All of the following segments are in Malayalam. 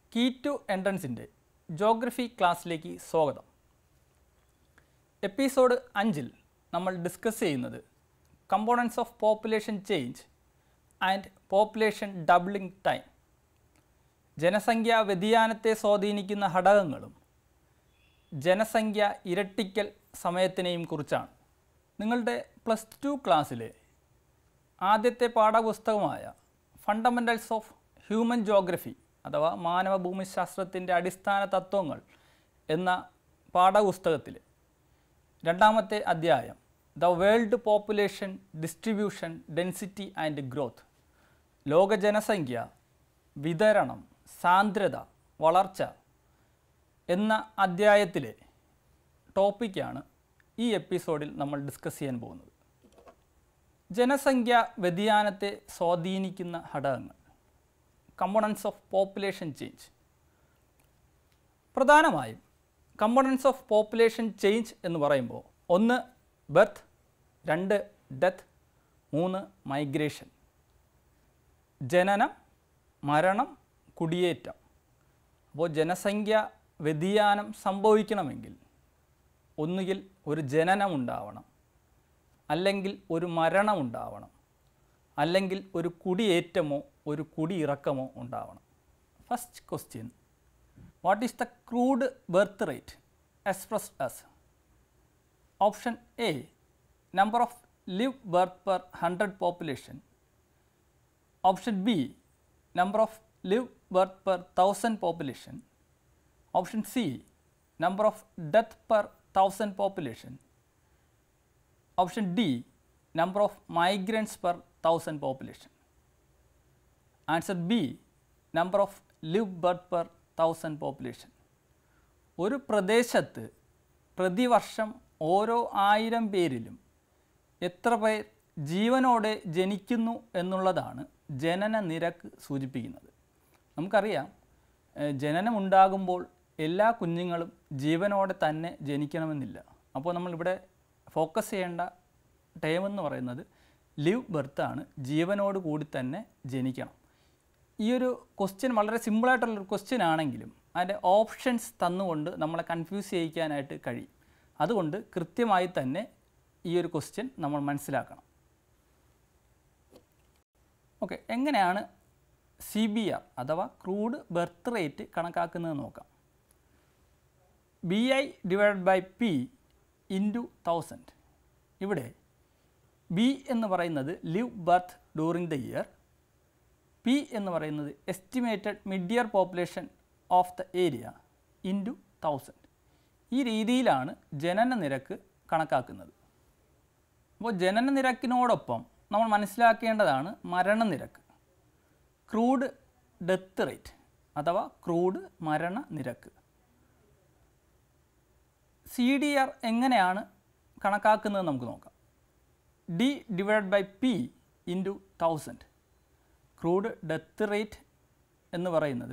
കീ ടു എൻട്രൻസിൻ്റെ ജോഗ്രഫി ക്ലാസ്സിലേക്ക് സ്വാഗതം എപ്പിസോഡ് അഞ്ചിൽ നമ്മൾ ഡിസ്കസ് ചെയ്യുന്നത് components of population change and population doubling time ജനസംഖ്യാ വ്യതിയാനത്തെ സ്വാധീനിക്കുന്ന ഘടകങ്ങളും ജനസംഖ്യ ഇരട്ടിക്കൽ സമയത്തിനെയും കുറിച്ചാണ് നിങ്ങളുടെ പ്ലസ് ടു ക്ലാസ്സിലെ ആദ്യത്തെ പാഠപുസ്തകമായ ഫണ്ടമെൻ്റൽസ് ഓഫ് ഹ്യൂമൻ ജോഗ്രഫി അഥവാ മാനവ ഭൂമിശാസ്ത്രത്തിൻ്റെ അടിസ്ഥാന തത്വങ്ങൾ എന്ന പാഠപുസ്തകത്തിൽ രണ്ടാമത്തെ അധ്യായം the world population distribution density and growth ലോക ജനസംഖ്യ വിതരണം സാന്ദ്രത വളർച്ച എന്ന അധ്യായത്തിലെ ടോപ്പിക്കാണ് ഈ എപ്പിസോഡിൽ നമ്മൾ ഡിസ്കസ് ചെയ്യാൻ പോകുന്നത് ജനസംഖ്യ വ്യതിയാനത്തെ സ്വാധീനിക്കുന്ന ഘടകങ്ങൾ കമ്പോണൻസ് ഓഫ് പോപ്പുലേഷൻ ചേഞ്ച് പ്രധാനമായും കമ്പോണൻസ് ഓഫ് പോപ്പുലേഷൻ ചേഞ്ച് എന്ന് പറയുമ്പോൾ ഒന്ന് ബർത്ത് രണ്ട് ഡെത്ത് മൂന്ന് മൈഗ്രേഷൻ ജനനം മരണം കുടിയേറ്റം അപ്പോൾ ജനസംഖ്യ വ്യതിയാനം സംഭവിക്കണമെങ്കിൽ ഒന്നുകിൽ ഒരു ജനനം ഉണ്ടാവണം അല്ലെങ്കിൽ ഒരു മരണം ഉണ്ടാവണം അല്ലെങ്കിൽ ഒരു കുടിയേറ്റമോ ഒരു കുടിയിറക്കമോ ഉണ്ടാവണം first question what is the crude birth rate expressed as option A number of live birth per hundred population option B number of live birth per thousand population option C number of death per thousand population option D number of migrants per thousand population answer B number of live birth per thousand population ഒരു പ്രദേശത്ത് പ്രതിവർഷം ഓരോ ആയിരം പേരിലും എത്ര പേർ ജീവനോടെ ജനിക്കുന്നു എന്നുള്ളതാണ് ജനന നിരക്ക് സൂചിപ്പിക്കുന്നത് നമുക്കറിയാം ഏഹ് ജനനമുണ്ടാകുമ്പോൾ എല്ലാ കുഞ്ഞുങ്ങളും ജീവനോടെ തന്നെ ജനിക്കണമെന്നില്ല അപ്പോൾ നമ്മളിവിടെ ഫോക്കസ് ചെയ്യേണ്ട ടൈം എന്ന് പറയുന്നത് ലിവ് ബർത്താണ് ജീവനോട് കൂടി തന്നെ ജനിക്കണം ഈ ഒരു ക്വസ്റ്റ്യൻ വളരെ സിമ്പിളായിട്ടുള്ളൊരു ക്വസ്റ്റ്യൻ ആണെങ്കിലും അതിൻ്റെ ഓപ്ഷൻസ് തന്നുകൊണ്ട് നമ്മളെ കൺഫ്യൂസ് ചെയ്യിക്കാനായിട്ട് കഴിയും അതുകൊണ്ട് കൃത്യമായി തന്നെ ഈ ഒരു ക്വസ്റ്റ്യൻ നമ്മൾ മനസ്സിലാക്കണം ഓക്കെ എങ്ങനെയാണ് സി ബി ആർ അഥവാ ക്രൂഡ് ബർത്ത് റേറ്റ് കണക്കാക്കുന്നത് നോക്കാം B I divide by P into thousand ഇവിടെ ബി എന്ന് പറയുന്നത് live birth during the year P എന്ന് പറയുന്നത് estimated mid year population of the area into thousand ഈ രീതിയിലാണ് ജനന നിരക്ക് കണക്കാക്കുന്നത് അപ്പോൾ ജനന നിരക്കിനോടൊപ്പം നമ്മൾ മനസ്സിലാക്കേണ്ടതാണ് മരണനിരക്ക് ക്രൂഡ് ഡെത്ത് റേറ്റ് അഥവാ ക്രൂഡ് മരണ നിരക്ക് സി ഡി ആർ എങ്ങനെയാണ് കണക്കാക്കുന്നത് നമുക്ക് നോക്കാം D divide by P into thousand crude death rate എന്ന് പറയുന്നത്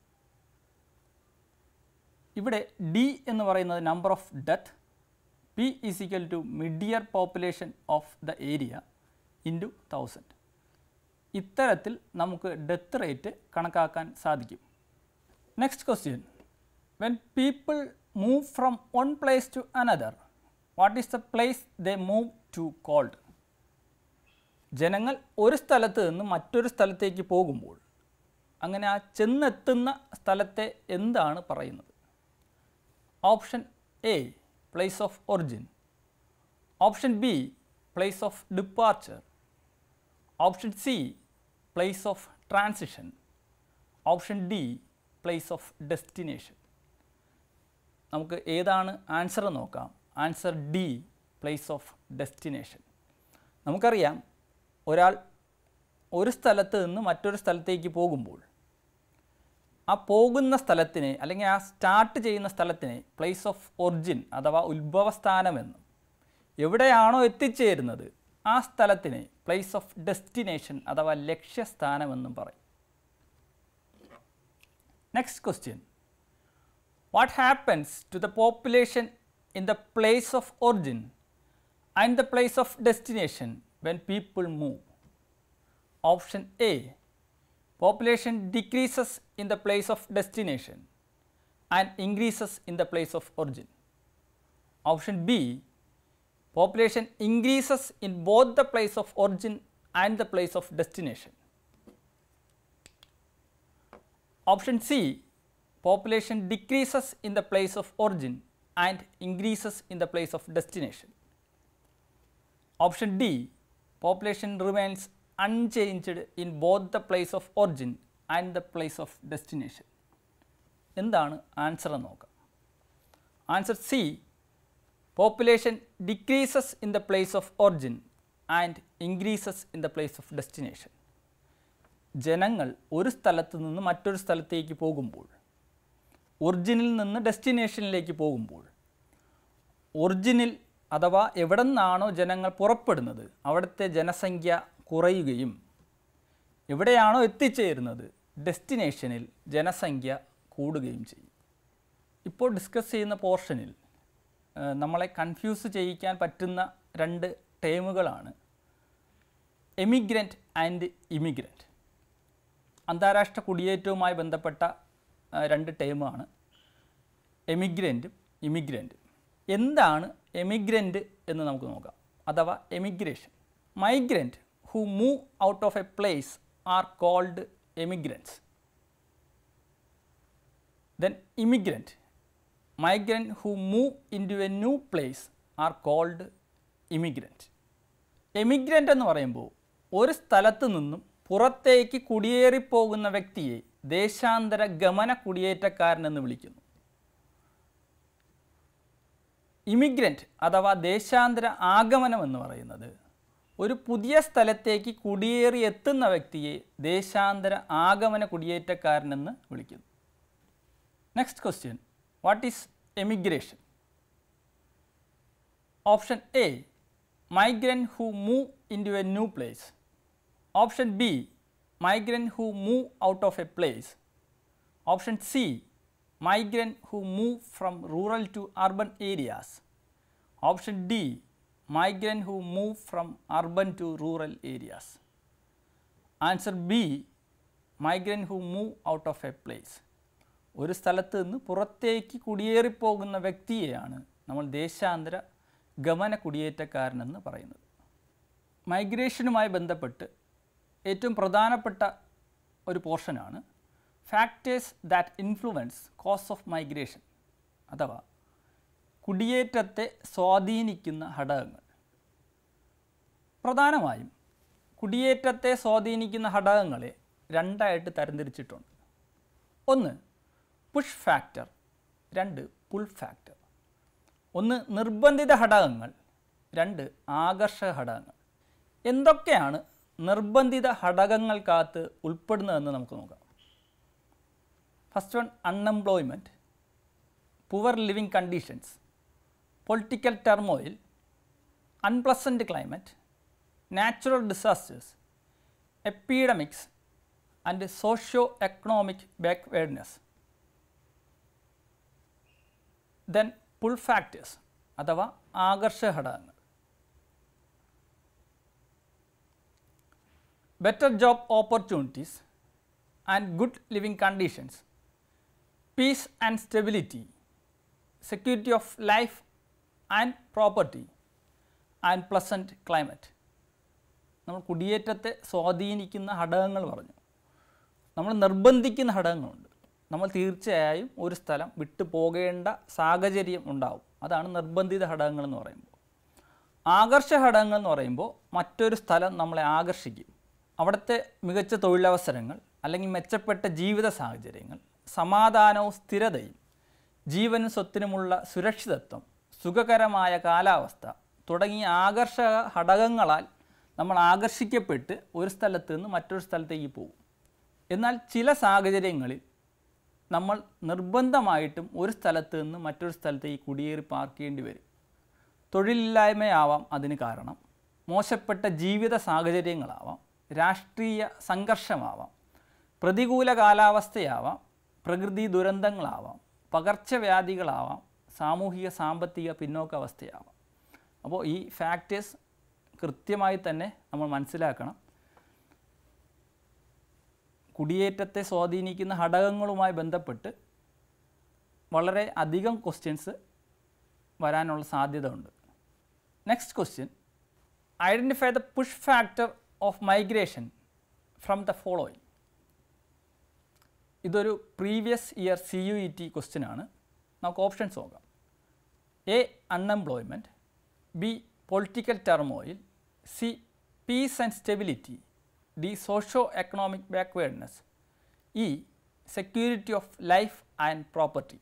ഇവിടെ ഡി എന്ന് പറയുന്നത് number of death P is equal to mid year population of the area into thousand ഇത്തരത്തിൽ നമുക്ക് ഡെത്ത് റേറ്റ് കണക്കാക്കാൻ സാധിക്കും next question when people move from one place to another what is the place the move to called ജനങ്ങൾ ഒരു സ്ഥലത്ത് നിന്ന് മറ്റൊരു സ്ഥലത്തേക്ക് പോകുമ്പോൾ അങ്ങനെ ആ ചെന്നെത്തുന്ന സ്ഥലത്തെ എന്താണ് പറയുന്നത് option A place of origin option B place of departure option C place of transition option D place of destination നമുക്ക് ഏതാണ് ആൻസർ നോക്കാം answer D place of destination നമുക്കറിയാം ഒരാൾ ഒരു സ്ഥലത്ത് നിന്ന് മറ്റൊരു സ്ഥലത്തേക്ക് പോകുമ്പോൾ ആ പോകുന്ന സ്ഥലത്തിനെ അല്ലെങ്കിൽ ആ സ്റ്റാർട്ട് ചെയ്യുന്ന സ്ഥലത്തിനെ പ്ലേസ് ഓഫ് ഒറിജിൻ അഥവാ ഉത്ഭവസ്ഥാനമെന്നും എവിടെയാണോ എത്തിച്ചേരുന്നത് ആ സ്ഥലത്തിനെ പ്ലേസ് ഓഫ് ഡെസ്റ്റിനേഷൻ അഥവാ ലക്ഷ്യസ്ഥാനമെന്നും പറയും next question what happens to the population in the place of origin and the place of destination when people move option A population decreases in the place of destination and increases in the place of origin. Option B, population increases in both the place of origin and the place of destination. Option C, population decreases in the place of origin and increases in the place of destination. Option D, population remains unchanged in both the place of origin and the place of destination. എന്താണ് ആൻസർ എന്ന് നോക്കാം answer C population decreases in the place of origin and increases in the place of destination ജനങ്ങൾ ഒരു സ്ഥലത്ത് നിന്ന് മറ്റൊരു സ്ഥലത്തേക്ക് പോകുമ്പോൾ ഒറിജിനിൽ നിന്ന് ഡെസ്റ്റിനേഷനിലേക്ക് പോകുമ്പോൾ ഒറിജിനിൽ അഥവാ എവിടെ നിന്നാണോ ജനങ്ങൾ പുറപ്പെടുന്നത് അവിടുത്തെ ജനസംഖ്യ കുറയുകയും എവിടെയാണോ എത്തിച്ചേരുന്നത് ഡെസ്റ്റിനേഷനിൽ ജനസംഖ്യ കൂടുകയും ചെയ്യും ഇപ്പോൾ ഡിസ്കസ് ചെയ്യുന്ന പോർഷനിൽ ഏഹ്, നമ്മളെ കൺഫ്യൂസ് ചെയ്യിക്കാൻ പറ്റുന്ന രണ്ട് ടേമുകളാണ് എമിഗ്രൻറ്റ് ആൻഡ് ഇമിഗ്രൻറ്റ് അന്താരാഷ്ട്ര കുടിയേറ്റവുമായി ബന്ധപ്പെട്ട ആ, രണ്ട് ടേമാണ് എമിഗ്രൻറ്റും ഇമിഗ്രൻറ്റും എന്താണ് എമിഗ്രൻറ്റ് എന്ന് നമുക്ക് നോക്കാം അഥവാ emigration migrant who move out of a place are called emigrants then immigrant migrant who move into a new place are called immigrant. Emigrant എന്ന് പറയുമ്പോൾ ഒരു സ്ഥലത്ത് നിന്നും പുറത്തേക്ക് കുടിയേറിപ്പോകുന്ന വ്യക്തിയെ ദേശാന്തര ഗമന കുടിയേറ്റക്കാരനെന്ന് വിളിക്കുന്നു ഇമിഗ്രൻ്റ് അഥവാ ദേശാന്തര ആഗമനം എന്ന് പറയുന്നത് ഒരു പുതിയ സ്ഥലത്തേക്ക് കുടിയേറി എത്തുന്ന വ്യക്തിയെ ദേശാന്തര ആഗമന കുടിയേറ്റക്കാരനെന്ന് വിളിക്കുന്നു next question what is emigration option A migrant who move into a new place. Option B, migrant who move out of a place. Option C, migrant who move from rural to urban areas. Option D, migrant who move from urban to rural areas. Answer B migrant who move out of a place ഒരു സ്ഥലത്ത് നിന്ന് പുറത്തേക്ക് കുടിയേറിപ്പോകുന്ന വ്യക്തിയെയാണ് നമ്മൾ ദേശാന്തര ഗമന കുടിയേറ്റക്കാരനെന്ന് പറയുന്നത് മൈഗ്രേഷനുമായി ബന്ധപ്പെട്ട് ഏറ്റവും പ്രധാനപ്പെട്ട ഒരു പോർഷനാണ് factors that influence cause of migration അഥവാ കുടിയേറ്റത്തെ സ്വാധീനിക്കുന്ന ഘടകങ്ങൾ പ്രധാനമായും കുടിയേറ്റത്തെ സ്വാധീനിക്കുന്ന ഘടകങ്ങളെ രണ്ടായിട്ട് തരംതിരിച്ചിട്ടുണ്ട് ഒന്ന് പുഷ് ഫാക്ടർ രണ്ട് പുൾ ഫാക്ടർ ഒന്ന് നിർബന്ധിത ഘടകങ്ങൾ രണ്ട് ആകർഷക ഘടകങ്ങൾ എന്തൊക്കെയാണ് നിർബന്ധിത ഘടകങ്ങൾക്കകത്ത് ഉൾപ്പെടുന്നതെന്ന് നമുക്ക് നോക്കാം first one unemployment poor living conditions political turmoil unpleasant climate natural disasters epidemics and socio economic backwardness then pull factors അഥവാ ആകർഷക ഘടകങ്ങൾ better job opportunities and good living conditions peace and stability security of life and property and pleasant climate നമ്മൾ കുടിയേറ്റത്തെ സ്വാധീനിക്കുന്ന ഘടകങ്ങൾ പറഞ്ഞു നമ്മൾ നിർബന്ധിക്കുന്ന ഘടകങ്ങളുണ്ട് നമ്മൾ തീർച്ചയായും ഒരു സ്ഥലം വിട്ടു പോകേണ്ട സാഹചര്യം ഉണ്ടാവും അതാണ് നിർബന്ധിത ഘടകങ്ങൾ എന്ന് പറയുമ്പോൾ ആകർഷ ഘടകങ്ങൾ എന്ന് പറയുമ്പോൾ മറ്റൊരു സ്ഥലം നമ്മളെ ആകർഷിക്കും അവിടുത്തെ മികച്ച തൊഴിലവസരങ്ങൾ അല്ലെങ്കിൽ മെച്ചപ്പെട്ട ജീവിത സാഹചര്യങ്ങൾ സമാധാനവും സ്ഥിരതയും ജീവനും സ്വത്തിനുമുള്ള സുരക്ഷിതത്വം സുഖകരമായ കാലാവസ്ഥ തുടങ്ങിയ ആകർഷക ഘടകങ്ങളാൽ നമ്മൾ ആകർഷിക്കപ്പെട്ട് ഒരു സ്ഥലത്ത് നിന്ന് മറ്റൊരു സ്ഥലത്തേക്ക് പോകും എന്നാൽ ചില സാഹചര്യങ്ങളിൽ നമ്മൾ നിർബന്ധമായിട്ടും ഒരു സ്ഥലത്ത് നിന്ന് മറ്റൊരു സ്ഥലത്തേക്ക് കുടിയേറി പാർക്കേണ്ടി വരും തൊഴിലില്ലായ്മയാവാം അതിന് കാരണം മോശപ്പെട്ട ജീവിത സാഹചര്യങ്ങളാവാം രാഷ്ട്രീയ സംഘർഷമാവാം പ്രതികൂല കാലാവസ്ഥയാവാം പ്രകൃതി ദുരന്തങ്ങളാവാം പകർച്ചവ്യാധികളാവാം സാമൂഹിക സാമ്പത്തിക പിന്നോക്കാവസ്ഥയാവാം അപ്പോൾ ഈ ഫാക്ടേഴ്സ് കൃത്യമായി തന്നെ നമ്മൾ മനസ്സിലാക്കണം കുടിയേറ്റത്തെ സ്വാധീനിക്കുന്ന ഘടകങ്ങളുമായി ബന്ധപ്പെട്ട് വളരെ അധികം ക്വസ്റ്റ്യൻസ് വരാനുള്ള സാധ്യത ഉണ്ട് next question identify the push factor of migration from the following ഇതൊരു previous year C U E T question ആണ് നമുക്ക് ഓപ്ഷൻസ് നോക്കാം A unemployment B political turmoil C peace and stability D socio economic backwardness E security of life and property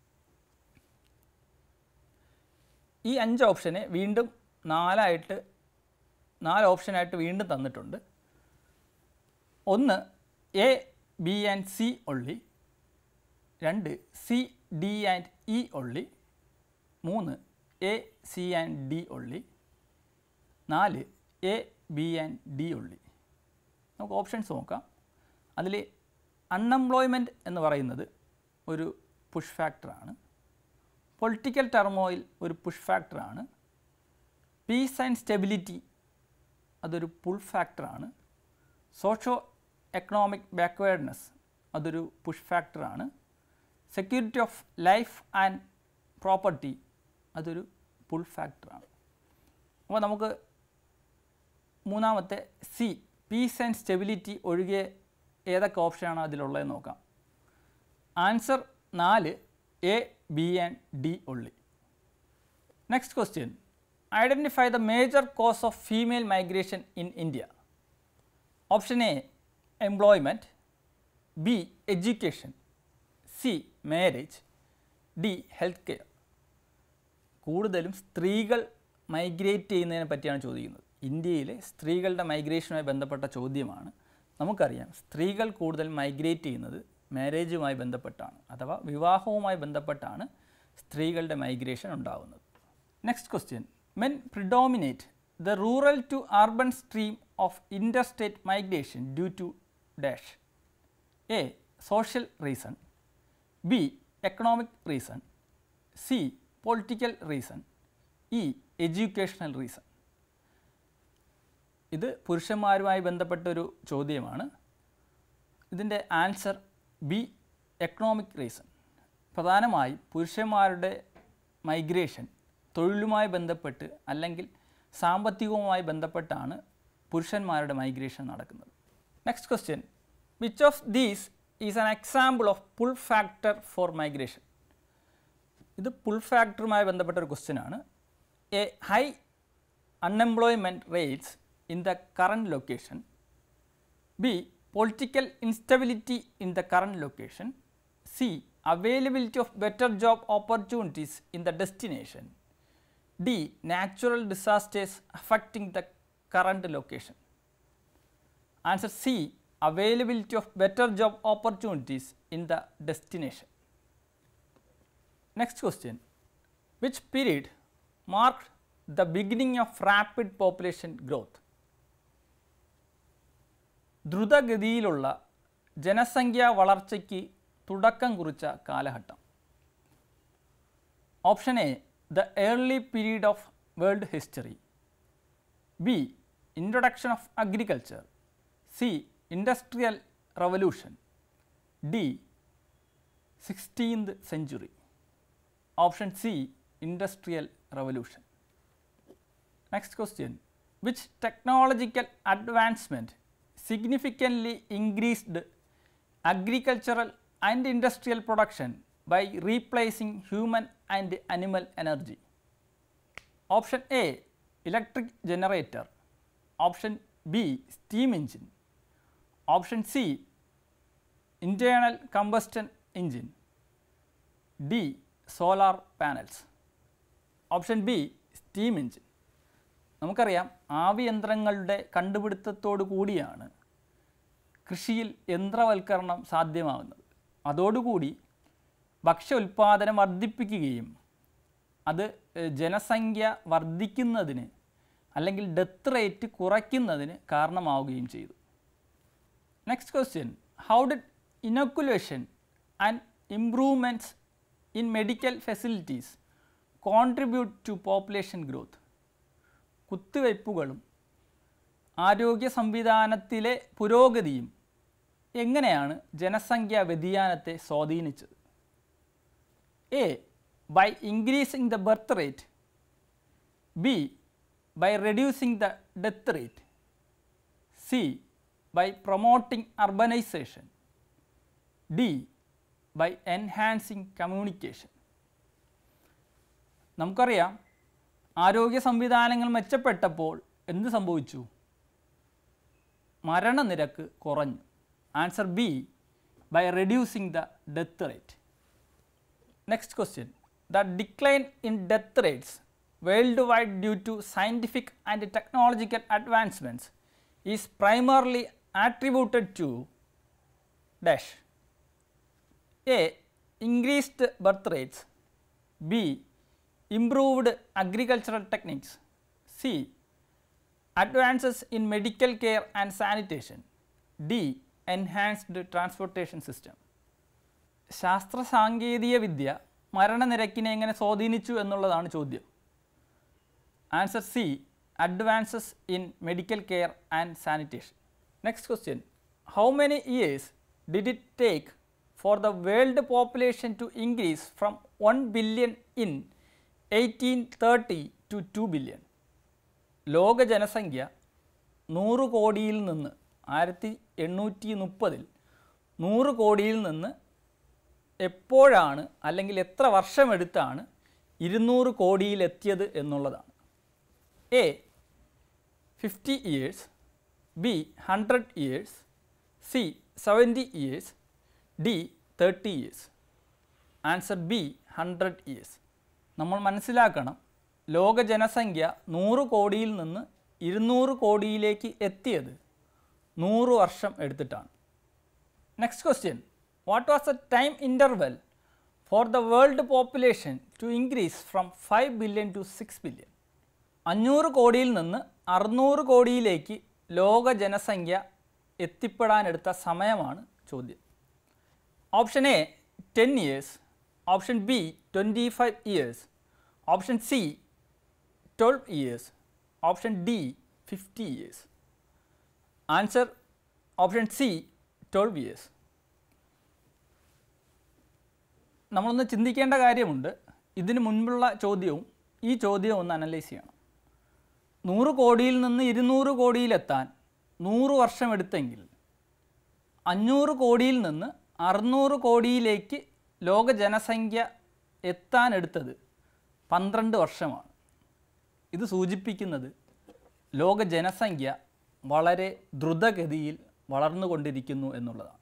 ഈ അഞ്ച് ഓപ്ഷനെ വീണ്ടും നാലായിട്ട് നാല് ഓപ്ഷനായിട്ട് വീണ്ടും തന്നിട്ടുണ്ട് ഒന്ന് A B and C only രണ്ട് C D and E only മൂന്ന് A C and D only നാല് A B and D only നമുക്ക് ഓപ്ഷൻസ് നോക്കാം അതിൽ അൺഎംപ്ലോയ്മെൻറ്റ് എന്ന് പറയുന്നത് ഒരു പുഷ് ഫാക്ടറാണ് പൊളിറ്റിക്കൽ ടെർമോയിൽ ഒരു പുഷ് ഫാക്ടറാണ് പീസ് ആൻഡ് സ്റ്റെബിലിറ്റി അതൊരു പുൾ ഫാക്ടറാണ് സോഷ്യോ എക്കണോമിക് ബാക്ക്വേർഡ്നെസ് അതൊരു പുഷ് ഫാക്ടറാണ് security of life and property അതൊരു പുൾ ഫാക്ടറാണ് അപ്പോൾ നമുക്ക് മൂന്നാമത്തെ സി പീസ് ആൻഡ് സ്റ്റെബിലിറ്റി ഒഴികെ ഏതൊക്കെ ഓപ്ഷനാണ് അതിലുള്ളതെന്ന് നോക്കാം ആൻസർ നാല് A B and D only next question identify the major cause of female migration in India option A employment B education C marriage D health care കൂടുതലും സ്ത്രീകൾ മൈഗ്രേറ്റ് ചെയ്യുന്നതിനെ പറ്റിയാണ് ചോദിക്കുന്നത് ഇന്ത്യയിലെ സ്ത്രീകളുടെ മൈഗ്രേഷനുമായി ബന്ധപ്പെട്ട ചോദ്യമാണ് നമുക്കറിയാം സ്ത്രീകൾ കൂടുതൽ മൈഗ്രേറ്റ് ചെയ്യുന്നത് മാരേജുമായി ബന്ധപ്പെട്ടാണ് അഥവാ വിവാഹവുമായി ബന്ധപ്പെട്ടാണ് സ്ത്രീകളുടെ മൈഗ്രേഷൻ ഉണ്ടാകുന്നത് next question men predominate the rural to urban stream of interstate migration due to dash A social reason B economic reason C political reason E educational reason ഇത് പുരുഷന്മാരുമായി ബന്ധപ്പെട്ടൊരു ചോദ്യമാണ് ഇതിൻ്റെ ആൻസർ ബി എക്കണോമിക് റീസൺ പ്രധാനമായും പുരുഷന്മാരുടെ മൈഗ്രേഷൻ തൊഴിലുമായി ബന്ധപ്പെട്ട് അല്ലെങ്കിൽ സാമ്പത്തികവുമായി ബന്ധപ്പെട്ടാണ് പുരുഷന്മാരുടെ മൈഗ്രേഷൻ നടക്കുന്നത് next question which of these is an example of pull factor for migration ഇത് പുൾ ഫാക്ടറുമായി ബന്ധപ്പെട്ട ഒരു ക്വസ്റ്റ്യൻ ആണ് A high unemployment rates in the current location B political instability in the current location C availability of better job opportunities in the destination D natural disasters affecting the current location answer C availability of better job opportunities in the destination next question which period mark the beginning of rapid population growth ദ്രുതഗതിയിലുള്ള ജനസംഖ്യാ വളർച്ചയ്ക്ക് തുടക്കം കുറിച്ച കാലഘട്ടം option A the early period of world history B introduction of agriculture C industrial revolution D sixteenth century option C industrial revolution next question which technological advancement significantly increased agricultural and industrial production by replacing human and animal energy. Option A electric generator, option B steam engine, option C internal combustion engine, D solar panels, option B steam engine. നമുക്കറിയാം ആവിയന്ത്രങ്ങളുടെ കണ്ടുപിടുത്തത്തോടു കൂടിയാണ് കൃഷിയിൽ യന്ത്രവൽക്കരണം സാധ്യമാകുന്നത് അതോടുകൂടി ഭക്ഷ്യ ഉൽപ്പാദനം വർദ്ധിപ്പിക്കുകയും അത് ഏഹ്, ജനസംഖ്യ വർദ്ധിക്കുന്നതിന് അല്ലെങ്കിൽ ഡെത്ത് റേറ്റ് കുറയ്ക്കുന്നതിന് കാരണമാവുകയും ചെയ്തു next question how did inoculation and improvements in medical facilities contribute to population growth കുത്തിവയ്പ്പുകളും ആരോഗ്യ സംവിധാനത്തിലെ പുരോഗതിയും എങ്ങനെയാണ് ജനസംഖ്യാ വ്യതിയാനത്തെ സ്വാധീനിച്ചത് A by increasing the birth rate B by reducing the death rate C by promoting urbanisation D by enhancing communication നമുക്കറിയാം ആരോഗ്യ സംവിധാനങ്ങൾ മെച്ചപ്പെട്ടപ്പോൾ എന്ത് സംഭവിച്ചു മരണനിരക്ക് കുറഞ്ഞു answer B by reducing the death rate next question the decline in death rates world wide due to scientific and technological advancements is primarily attributed to dash A increased birth rates B improved agricultural techniques C advances in medical care and sanitation D enhanced transportation system ശാസ്ത്ര സാങ്കേതിക വിദ്യ മരണനിരക്കിനെ എങ്ങനെ സ്വാധീനിച്ചു എന്നുള്ളതാണ് ചോദ്യം answer C advances in medical care and sanitation next question how many years did it take for the world population to increase from one billion in eighteen thirty to two billion ലോക ജനസംഖ്യ നൂറ് കോടിയിൽ നിന്ന് ആയിരത്തി എണ്ണൂറ്റി മുപ്പതിൽ നൂറ് കോടിയിൽ നിന്ന് എപ്പോഴാണ് അല്ലെങ്കിൽ എത്ര വർഷമെടുത്താണ് ഇരുന്നൂറ് കോടിയിലെത്തിയത് എന്നുള്ളതാണ് A fifty years B hundred years C seventy years D thirty years answer B hundred years നമ്മൾ മനസ്സിലാക്കണം ലോക ജനസംഖ്യ നൂറ് കോടിയിൽ നിന്ന് ഇരുന്നൂറ് കോടിയിലേക്ക് എത്തിയത് നൂറ് വർഷം എടുത്തിട്ടാണ് next question what was the time interval for the world population to increase from five billion to six billion അഞ്ഞൂറ് കോടിയിൽ നിന്ന് അറുന്നൂറ് കോടിയിലേക്ക് ലോക ജനസംഖ്യ എത്തിപ്പെടാനെടുത്ത സമയമാണ് ചോദ്യം option A ten years option B twenty five years option C twelve years option D fifty years answer option C twelve years നമ്മളൊന്ന് ചിന്തിക്കേണ്ട കാര്യമുണ്ട് ഇതിന് മുൻപുള്ള ചോദ്യവും ഈ ചോദ്യവും ഒന്ന് അനലൈസ് ചെയ്യണം നൂറ് കോടിയിൽ നിന്ന് ഇരുന്നൂറ് കോടിയിലെത്താൻ നൂറ് വർഷം എടുത്തെങ്കിൽ അഞ്ഞൂറ് കോടിയിൽ നിന്ന് അറുന്നൂറ് കോടിയിലേക്ക് ലോക ജനസംഖ്യ എത്താനെടുത്തത് പന്ത്രണ്ട് വർഷമാണ് ഇത് സൂചിപ്പിക്കുന്നത് ലോക ജനസംഖ്യ വളരെ ദ്രുതഗതിയിൽ വളർന്നുകൊണ്ടിരിക്കുന്നു എന്നുള്ളതാണ്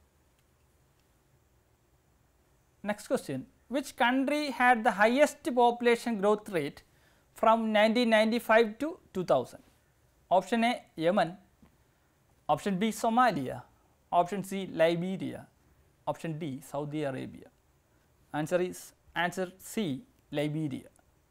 next question which country had the highest population growth rate from nineteen ninety five to two thousand option A Yemen option B Somalia option C Liberia option D Saudi Arabia answer is answer C Liberia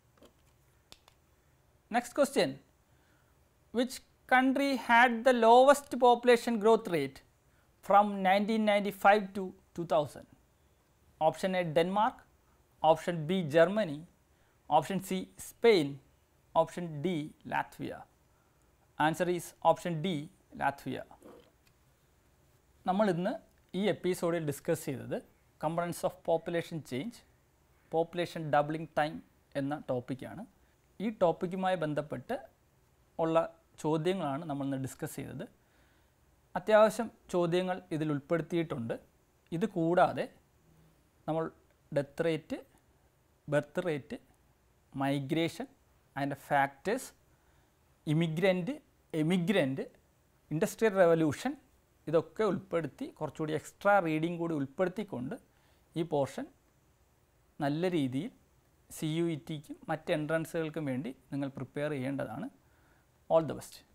next question which country had the lowest population growth rate from 1995 to 2000? Option A Denmark, option B Germany, option C Spain, option D Latvia. Answer is option D Latvia. നമ്മൾ ഇന്ന് ഈ എപ്പിസോഡിൽ ഡിസ്കസ് ചെയ്തത് components of population change population doubling time എന്ന ടോപ്പിക്കാണ് ഈ ടോപ്പിക്കുമായി ബന്ധപ്പെട്ട് ഉള്ള ചോദ്യങ്ങളാണ് നമ്മൾ ഇന്ന് ഡിസ്കസ് ചെയ്തത് അത്യാവശ്യം ചോദ്യങ്ങൾ ഇതിൽ ഉൾപ്പെടുത്തിയിട്ടുണ്ട് ഇത് കൂടാതെ നമ്മൾ death rate birth rate migration അതിൻ്റെ factors immigrant emigrant industrial revolution ഇതൊക്കെ ഉൾപ്പെടുത്തി കുറച്ചുകൂടി എക്സ്ട്രാ റീഡിംഗ് കൂടി ഉൾപ്പെടുത്തിക്കൊണ്ട് ഈ പോർഷൻ നല്ല രീതിയിൽ സി യു ഇ ടിക്കും മറ്റ് എൻട്രൻസുകൾക്കും വേണ്ടി നിങ്ങൾ പ്രിപ്പയർ ചെയ്യേണ്ടതാണ് ഓൾ ദ ബെസ്റ്റ്